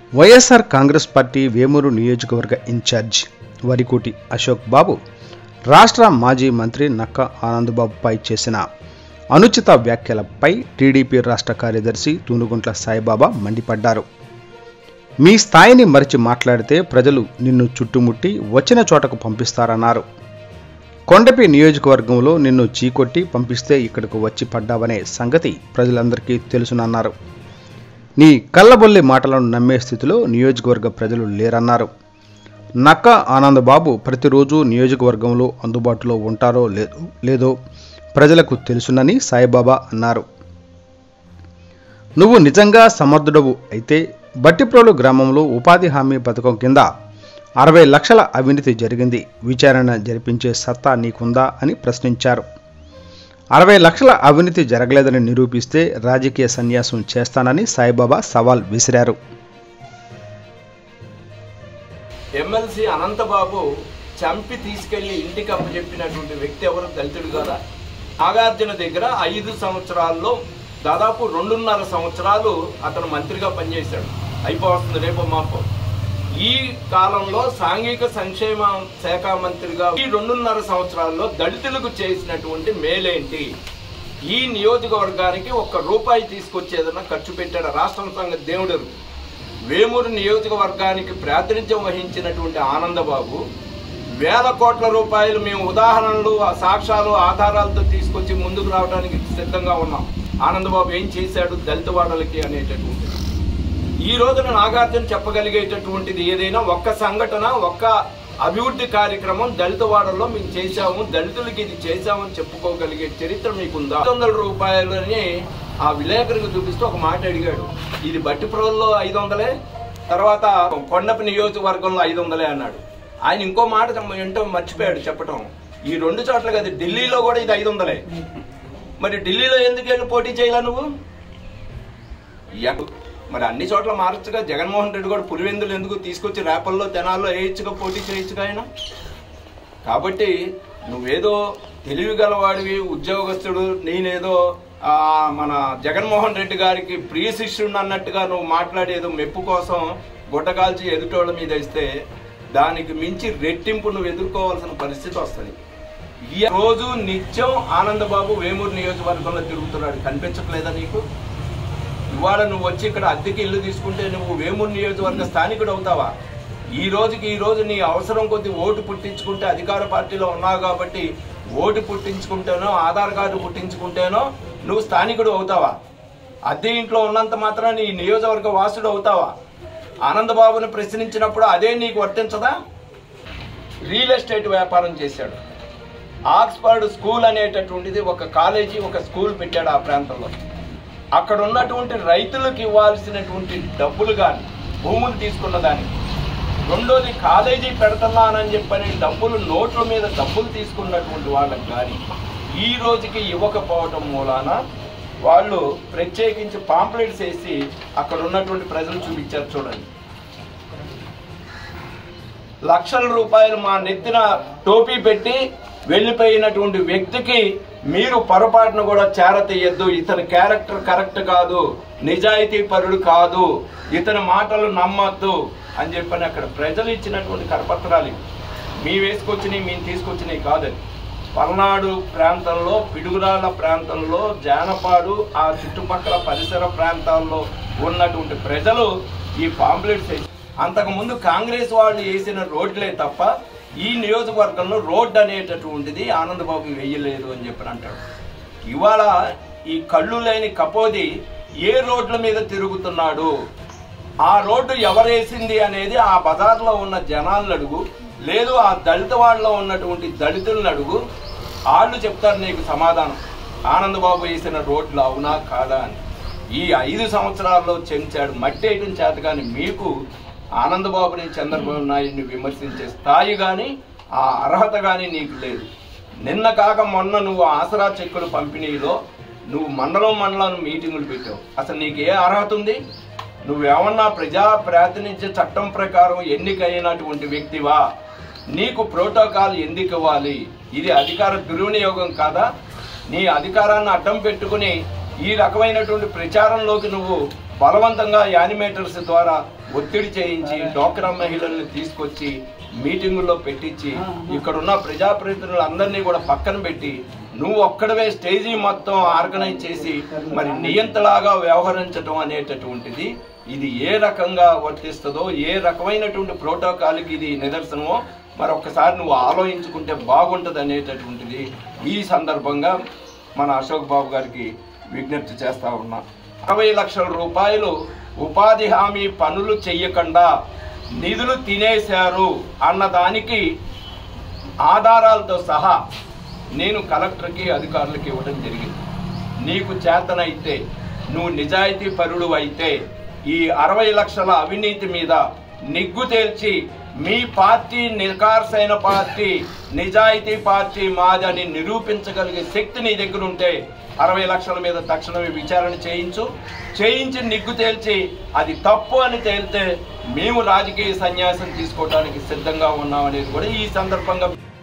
YSR Congress party Vemuru నియోజకవర్గ incharge Varikuti Ashok బాబు రాష్ట్ర మాజీ మంత్రి నక్క ఆనందబాబుపై చేసిన అనుచిత వ్యాఖ్యలపై టీడీపీ రాష్ట్ర కార్యదర్శి తూనుగుంట్ల సాయిబాబా మండిపడ్డారు మీ స్థాయిని మరిచి మాట్లాడితే ప్రజలు నిన్ను చుట్టుముట్టి వచ్చిన చోటకు పంపిస్తారన్నారు కొండపి నియోజకవర్గంలో నిన్ను చీకొట్టి పంపిస్తే ఇక్కడకు వచ్చి పడ్డావనే సంగతి ప్రజలందరికీ తెలుసునన్నారు నీ కళ్ళబొల్లి మాటలను నమ్మే స్థితిలో నియోజకవర్గ ప్రజలు లేరన్నారు నక్క ఆనందబాబు ప్రతిరోజు నియోజకవర్గంలో అందుబాటులో ఉంటారో లేదో లేదో ప్రజలకు తెలుసునని సాయిబాబా అన్నారు నువ్వు నిజంగా సమర్థుడవు అయితే బట్టిప్రోలు గ్రామంలో ఉపాధి హామీ పథకం కింద అరవై లక్షల అవినీతి జరిగింది విచారణ జరిపించే సత్తా నీకుందా అని ప్రశ్నించారు అరవై లక్షల అవినీతి జరగలేదని నిరూపిస్తే రాజకీయ సన్యాసం చేస్తానని సాయిబాబా సవాల్ విసిరారు ఎమ్మెల్సీ అనంతబాబు చంపి తీసుకెళ్లి ఇంటికి అప్పచెప్పినటువంటి వ్యక్తి ఎవరు దళితుడు కదా నాగార్జున దగ్గర ఐదు సంవత్సరాల్లో దాదాపు రెండున్నర సంవత్సరాలు అతను మంత్రిగా పనిచేశాడు అయిపోతుంది రేపు మాపో ఈ కాలంలో సాంఘిక సంక్షేమ శాఖ మంత్రిగా ఈ రెండున్నర సంవత్సరాల్లో దళితులకు చేసినటువంటి మేలేంటి ఈ నియోజకవర్గానికి ఒక్క రూపాయి తీసుకొచ్చేదన్నా ఖర్చు పెట్టాడు రాష్ట్రం సంగతి దేవుడు వేమూరు నియోజకవర్గానికి ప్రాతినిధ్యం వహించినటువంటి ఆనందబాబు వేల కోట్ల రూపాయలు మేము ఉదాహరణలు సాక్ష్యాలు ఆధారాలతో తీసుకొచ్చి ముందుకు రావడానికి సిద్ధంగా ఉన్నాం ఆనందబాబు ఏం చేశాడు దళిత వాడలకి అనేటటువంటిది ఈ రోజున నాగార్జున చెప్పగలిగేటటువంటిది ఏదైనా ఒక్క సంఘటన ఒక్క అభివృద్ధి కార్యక్రమం దళిత వాడల్లో మేము చేశాము దళితులకి ఇది చేశామని చెప్పుకోగలిగే చరిత్ర మీకుందా ఐదు వందల రూపాయలని ఆ విలేకరికి చూపిస్తూ ఒక మాట అడిగాడు ఇది బట్టిపురంలో ఐదు వందలే తర్వాత కొండపి నియోజకవర్గంలో ఐదు వందలే అన్నాడు ఆయన ఇంకో మాట చెప్ప- ఏంటో మర్చిపోయాడు చెప్పటం ఈ రెండు చోట్ల కదా ఢిల్లీలో కూడా ఇది ఐదు వందలే మరి ఢిల్లీలో ఎందుకు వెళ్ళి పోటీ చేయాల నువ్వు ఎక్- మరి అన్ని చోట్ల మార్చగా జగన్మోహన్ రెడ్డి కూడా పులివెందులు ఎందుకు తీసుకొచ్చి రేపల్లో తెనాల్లో వేయించుగా పోటీ చేయించుగా ఆయన కాబట్టి నువ్వేదో తెలివి గలవాడివి ఉద్యోగస్తుడు నేనేదో ఆ, మన జగన్మోహన్ రెడ్డి గారికి ప్రియ శిష్యుడు అన్నట్టుగా నువ్వు మాట్లాడేదో మెప్పు కోసం గుట్టకాల్చి ఎదుటోళ్ళ మీద ఇస్తే దానికి మించి రెట్టింపు నువ్వు ఎదుర్కోవాల్సిన పరిస్థితి వస్తుంది ఈ రోజు నిత్యం ఆనందబాబు వేమూరు నియోజకవర్గంలో తిరుగుతున్నాడు కనిపించట్లేదా నీకు ఇవాళ నువ్వు వచ్చి ఇక్కడ అద్దెకి ఇల్లు తీసుకుంటే నువ్వు వేమూరు నియోజకవర్గ స్థానికుడు అవుతావా ఈ రోజుకి ఈ రోజు నీ అవసరం కొద్ది ఓటు పుట్టించుకుంటే అధికార పార్టీలో ఉన్నావు కాబట్టి ఓటు పుట్టించుకుంటేనో ఆధార్ కార్డు పుట్టించుకుంటేనో నువ్వు స్థానికుడు అవుతావా అద్దె ఇంట్లో ఉన్నంత మాత్రం నీ నియోజకవర్గ వాసుడు అవుతావా ఆనందబాబుని ప్రశ్నించినప్పుడు అదే నీకు వర్తించదా రియల్ ఎస్టేట్ వ్యాపారం చేశాడు ఆక్స్ఫర్డ్ స్కూల్ అనేటటువంటిది ఒక కాలేజీ ఒక స్కూల్ పెట్టాడు ఆ ప్రాంతంలో అక్కడ ఉన్నటువంటి రైతులకు ఇవ్వాల్సినటువంటి డబ్బులు కానీ భూములు తీసుకున్న దానికి రెండోది కాలేజీ పెడుతున్నానని చెప్పని డబ్బులు నోట్ల మీద డబ్బులు తీసుకున్నటువంటి వాళ్ళకి కానీ ఈ రోజుకి ఇవ్వకపోవటం మూలాన వాళ్ళు ప్రత్యేకించి పాంప్లెట్స్ వేసి అక్కడ ఉన్నటువంటి ప్రజలు చూపించారు చూడండి లక్షల రూపాయలు మా నెత్తిన టోపీ పెట్టి వెళ్ళిపోయినటువంటి వ్యక్తికి మీరు పొరపాటును కూడా చేరతీయద్దు ఇతని క్యారెక్టర్ కరెక్ట్ కాదు నిజాయితీ పరుడు కాదు ఇతని మాటలు నమ్మద్దు అని చెప్పని అక్కడ ప్రజలు ఇచ్చినటువంటి కరపత్రాలు ఇవి. మీ వేసుకొచ్చినవి మేము తీసుకొచ్చినవి కాదని పల్నాడు ప్రాంతంలో పిడుగురాళ్ళ ప్రాంతంలో జానపాడు ఆ చుట్టుపక్కల పరిసర ప్రాంతాల్లో ఉన్నటువంటి ప్రజలు ఈ పాంప్లెట్స్ వేసి అంతకుముందు కాంగ్రెస్ వాళ్ళు వేసిన రోడ్లే తప్ప ఈ నియోజకవర్గంలో రోడ్ అనేటటువంటిది ఆనందబాబు వేయలేదు అని చెప్పి అంటాడు ఇవాళ ఈ కళ్ళు లేని కపోది ఏ రోడ్ల మీద తిరుగుతున్నాడు ఆ రోడ్డు ఎవరేసింది అనేది ఆ బజార్లో ఉన్న జనాలను అడుగు లేదు ఆ దళిత వాళ్ళలో ఉన్నటువంటి దళితులను అడుగు వాళ్ళు చెప్తారు నీకు సమాధానం ఆనందబాబు వేసిన రోడ్లు అవునా కాదా అని ఈ ఐదు సంవత్సరాల్లో చెంచాడు మట్టి వేయడం చేత కానీ మీకు ఆనందబాబుని చంద్రబాబు నాయుడిని విమర్శించే స్థాయి కానీ ఆ అర్హత కానీ నీకు లేదు నిన్న కాక మొన్న నువ్వు ఆసరా చెక్కుల పంపిణీలో నువ్వు మండలం మండలం మీటింగులు పెట్టావు అసలు నీకు ఏ అర్హత ఉంది నువ్వేమన్నా ప్రజా ప్రాతినిధ్య చట్టం ప్రకారం ఎన్నికైనటువంటి వ్యక్తివా నీకు ప్రోటోకాల్ ఎందుకు ఇవ్వాలి ఇది అధికార దుర్వినియోగం కాదా నీ అధికారాన్ని అడ్డం పెట్టుకుని ఈ రకమైనటువంటి ప్రచారంలోకి నువ్వు బలవంతంగా యానిమేటర్స్ ద్వారా ఒత్తిడి చేయించి డోక్రా మహిళల్ని తీసుకొచ్చి మీటింగుల్లో పెట్టించి ఇక్కడున్న ప్రజాప్రతినిధులందరినీ కూడా పక్కన పెట్టి నువ్వు ఒక్కడవే స్టేజీ మొత్తం ఆర్గనైజ్ చేసి మరి నియంతలాగా వ్యవహరించడం అనేటటువంటిది ఇది ఏ రకంగా వర్తిస్తుందో ఏ రకమైనటువంటి ప్రోటోకాల్కి ఇది నిదర్శనమో మరి ఒక్కసారి నువ్వు ఆలోచించుకుంటే బాగుంటుంది అనేటటువంటిది ఈ సందర్భంగా మన అశోక్ బాబు గారికి విజ్ఞప్తి చేస్తా ఉన్నా అరవై లక్షల రూపాయలు ఉపాధి హామీ పనులు చెయ్యకుండా నిధులు తినేశారు అన్నదానికి ఆధారాలతో సహా నేను కలెక్టర్కి అధికారులకి ఇవ్వడం జరిగింది నీకు చేతనైతే నువ్వు నిజాయితీ పరుడు అయితే ఈ అరవై లక్షల అవినీతి మీద నిగ్గు తేల్చి మీ పార్టీ నికార్సైన పార్టీ నిజాయితీ పార్టీ మాదని నిరూపించగలిగే శక్తి నీ దగ్గర ఉంటే అరవై లక్షల మీద తక్షణమే విచారణ చేయించు చేయించి నిగ్గు తేల్చి అది తప్పు అని తేలితే మేము రాజకీయ సన్యాసం తీసుకోవడానికి సిద్ధంగా ఉన్నాం అనేది కూడా ఈ సందర్భంగా